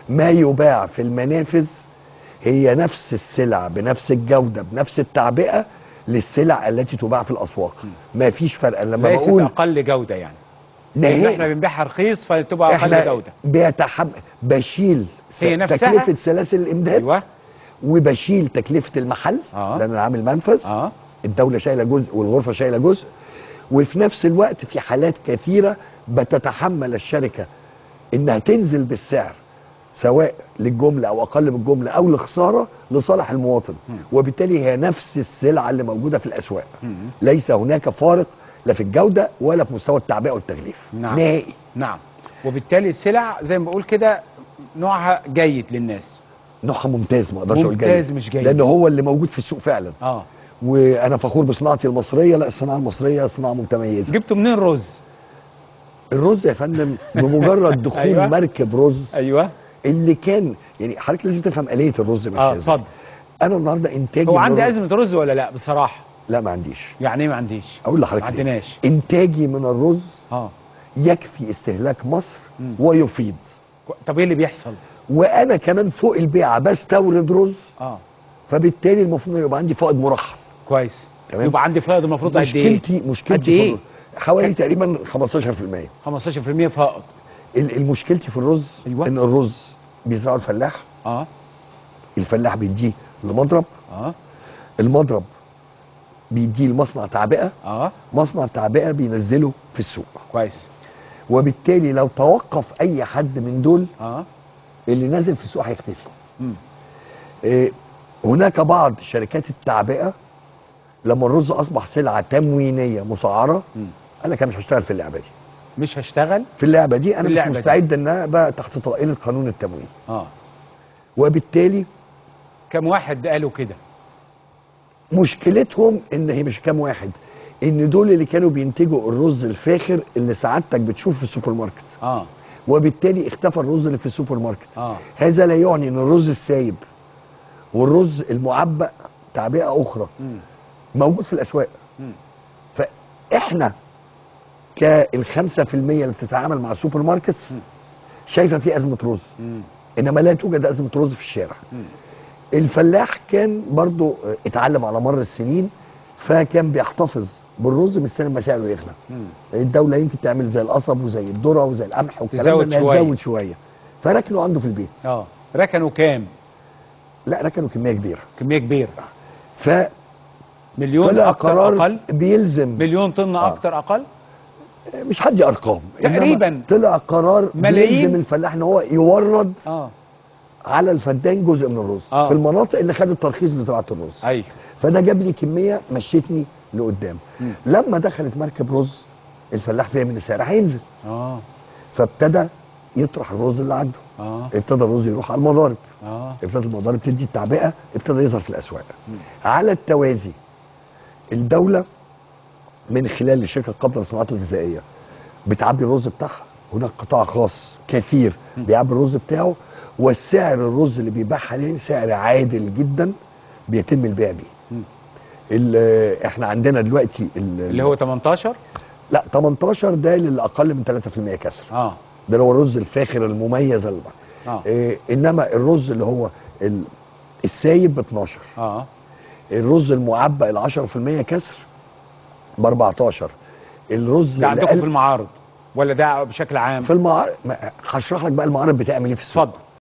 ما يباع في المنافذ هي نفس السلع بنفس الجوده بنفس التعبئه للسلع التي تباع في الاسواق ما فيش فرق لما ليست بقول اقل جوده يعني لان احنا نهائي بنبيعها رخيص فتبقى اقل احنا جوده بيتحمل بشيل س- هي نفسها؟ تكلفه سلاسل الامداد ايوه وبشيل تكلفه المحل آه. لان انا عامل منفذ اه الدوله شايله جزء والغرفه شايله جزء وفي نفس الوقت في حالات كثيره بتتحمل الشركه انها تنزل بالسعر سواء للجمله او اقل من الجمله او لخساره لصالح المواطن مم. وبالتالي هي نفس السلعه اللي موجوده في الاسواق مم. ليس هناك فارق لا في الجوده ولا في مستوى التعبئه والتغليف نعم. نهائي نعم وبالتالي السلع زي ما بقول كده نوعها جيد للناس نوعها ممتاز ما اقدرش اقول جيد ممتاز مش جيد لان هو اللي موجود في السوق فعلا اه وانا فخور بصناعتي المصريه لا الصناعه المصريه صناعه متميزه جبتوا منين رز الرز يا فندم بمجرد دخول أيوة. أيوة. مركب رز ايوه اللي كان يعني حضرتك لازم تفهم آلية الرز ماشيه اه ازاي اتفضل انا النهارده انتاجي هو من عندي الرز- ازمه رز ولا لا بصراحه لا ما عنديش يعني ايه ما عنديش اقول ما لحضرتك ليه. عندناش انتاجي من الرز اه يكفي استهلاك مصر مم. ويفيض طب ايه اللي بيحصل وانا كمان فوق البيعه بستورد رز اه فبالتالي المفروض يبقى عندي فائض مرحل كويس تمام. يبقى عندي فائض المفروض قد ايه مشكلتي مشكلتي قد في ايه الرز حوالي كم؟ تقريبا 15% 15% فائض ال- المشكلتي في الرز أيوة. ان الرز بيزرعه الفلاح اه الفلاح بيديه لمضرب اه المضرب بيديه لمصنع تعبئه اه مصنع التعبئه بينزله في السوق كويس وبالتالي لو توقف اي حد من دول اه اللي نازل في السوق هيختفي مم. إيه، هناك بعض شركات التعبئه لما الرز اصبح سلعه تموينيه مسعره مم. قال لك انا مش هشتغل في اللعبه دي مش هشتغل في اللعبه دي انا مش اللعبة دي. مستعد ان انا ابقى تحت طائله قانون التموين اه وبالتالي كم واحد قالوا كده مشكلتهم ان هي مش كام واحد ان دول اللي كانوا بينتجوا الرز الفاخر اللي سعادتك بتشوفه في السوبر ماركت اه وبالتالي اختفى الرز اللي في السوبر ماركت اه هذا لا يعني ان الرز السايب والرز المعبأ تعبئه اخرى مم. موجود في الاسواق مم. فاحنا كالخمسة في المية اللي بتتعامل مع السوبر ماركتس مم. شايفه في ازمه رز مم. انما لا توجد ازمه رز في الشارع مم. الفلاح كان برضو اتعلم على مر السنين فكان بيحتفظ بالرز مستني ما سعره يغلى مم. الدوله يمكن تعمل زي القصب وزي الذره وزي القمح والكلام تزود ده إنها شوية. تزود شويه فركنوا عنده في البيت اه ركنوا كام لا ركنوا كميه كبيره كميه كبيره فطلع مليون اكتر قرار اقل بيلزم مليون طن آه. اكتر اقل مش هدي ارقام إنما تقريباً. طلع قرار ملايين. بيلزم الفلاح ان هو يورد اه على الفدان جزء من الرز آه. في المناطق اللي خدت ترخيص بزراعه الرز ايوه فده جاب لي كميه مشيتني لقدام مم. لما دخلت مركب رز الفلاح فهم ان السعر هينزل اه فابتدى يطرح الرز اللي عنده اه ابتدى الرز يروح على المضارب اه ابتدى المضارب تدي التعبئه ابتدى يظهر في الاسواق مم. على التوازي الدوله من خلال الشركه القابضه للصناعات الغذائيه بتعبي الرز بتاعها هناك قطاع خاص كثير مم. بيعبي الرز بتاعه والسعر الرز اللي بيباع حاليا سعر عادل جدا بيتم البيع بيه مم. ال- احنا عندنا دلوقتي ال- اللي هو 18 لا 18 ده للي اقل من 3% كسر اه ده اللي هو الرز الفاخر المميز اللي اه إيه انما الرز اللي هو ال- السايب ب 12 اه الرز المعبأ ال 10% كسر ب 14 الرز ده اللي عندكم قل- في المعارض ولا ده بشكل عام في المعارض ما- هشرح لك بقى المعارض بتعمل ايه في السوق اتفضل